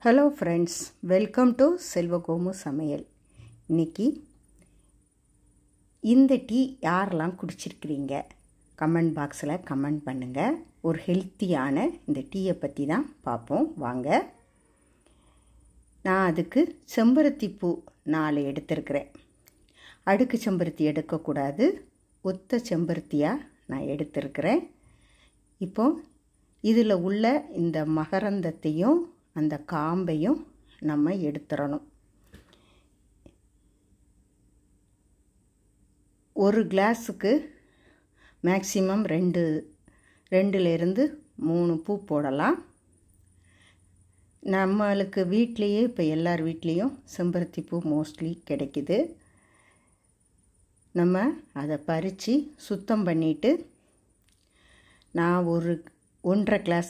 hello friends welcome to Selvakomu சமையல் இன்னைக்கு இந்த டீ யாரெல்லாம் குடிச்சிருக்கிறீங்க கமெண்ட் பாக்ஸில் கமெண்ட் பண்ணுங்கள் ஒரு ஹெல்த்தியான இந்த டீயை பற்றி தான் பார்ப்போம் வாங்க நான் அதுக்கு செம்பருத்தி பூ நாலு எடுத்திருக்கிறேன் அடுக்கு செம்பருத்தி எடுக்கக்கூடாது ஒத்த செம்பருத்தியாக நான் எடுத்திருக்கிறேன் இப்போ இதில் உள்ள இந்த மகரந்தத்தையும் அந்த காம்பையும் நம்ம எடுத்துடணும் ஒரு கிளாஸுக்கு மேக்சிமம் ரெண்டு ரெண்டுலேருந்து மூணு பூ போடலாம் நம்மளுக்கு வீட்லேயே இப்போ எல்லார் வீட்லேயும் செம்பருத்தி பூ மோஸ்ட்லி கிடைக்குது நம்ம அதை பறித்து சுத்தம் பண்ணிவிட்டு நான் ஒரு ஒன்றரை கிளாஸ்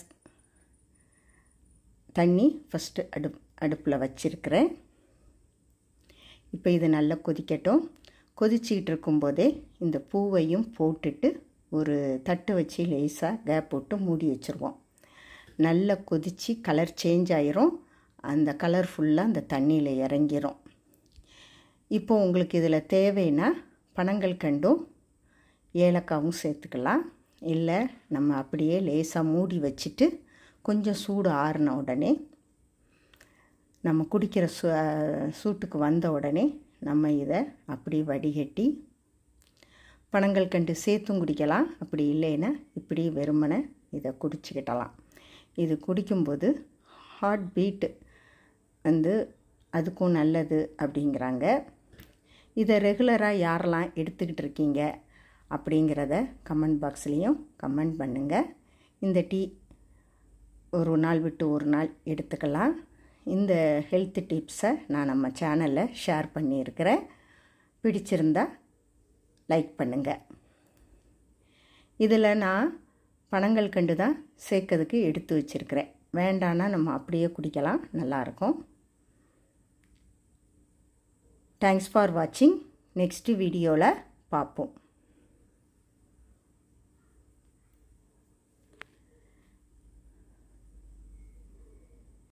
தண்ணி ஃபஸ்ட்டு அடுப் அடுப்பில் வச்சுருக்கிறேன் இப்போ இது நல்லா கொதிக்கட்டும் கொதிச்சிக்கிட்டு இருக்கும்போதே இந்த பூவையும் போட்டுட்டு ஒரு தட்டு வச்சு லேசாக கேப் போட்டு மூடி வச்சுருவோம் நல்லா கொதித்து கலர் சேஞ்ச் ஆயிரும் அந்த கலர் ஃபுல்லாக அந்த தண்ணியில் இறங்கிரும் இப்போ உங்களுக்கு இதில் தேவைன்னா பனங்கள் கண்டும் ஏலக்காவும் சேர்த்துக்கலாம் இல்லை நம்ம அப்படியே லேசாக மூடி வச்சுட்டு கொஞ்சம் சூடு ஆறின உடனே நம்ம குடிக்கிற சூ சூட்டுக்கு வந்த உடனே நம்ம இதை அப்படி வடிகட்டி பனங்கள் கண்டு சேர்த்தும் குடிக்கலாம் அப்படி இல்லைன்னா இப்படி வெறுமனை இதை குடிச்சிக்கிட்டலாம் இது குடிக்கும்போது ஹார்ட் பீட்டு வந்து அதுக்கும் நல்லது அப்படிங்கிறாங்க இதை ரெகுலராக யாரெல்லாம் எடுத்துக்கிட்டு இருக்கீங்க அப்படிங்கிறத கமெண்ட் பாக்ஸ்லேயும் கமெண்ட் பண்ணுங்கள் இந்த டீ ஒரு நாள் விட்டு ஒரு நாள் எடுத்துக்கலாம் இந்த ஹெல்த் டிப்ஸை நான் நம்ம சேனலில் ஷேர் பண்ணியிருக்கிறேன் பிடிச்சிருந்தா லைக் பண்ணுங்கள் இதில் நான் பனங்கள் கண்டு தான் சேர்க்கறதுக்கு எடுத்து வச்சுருக்கிறேன் வேண்டான்னா நம்ம அப்படியே குடிக்கலாம் நல்லாயிருக்கும் தேங்க்ஸ் ஃபார் வாட்சிங் நெக்ஸ்ட்டு வீடியோவில் பார்ப்போம்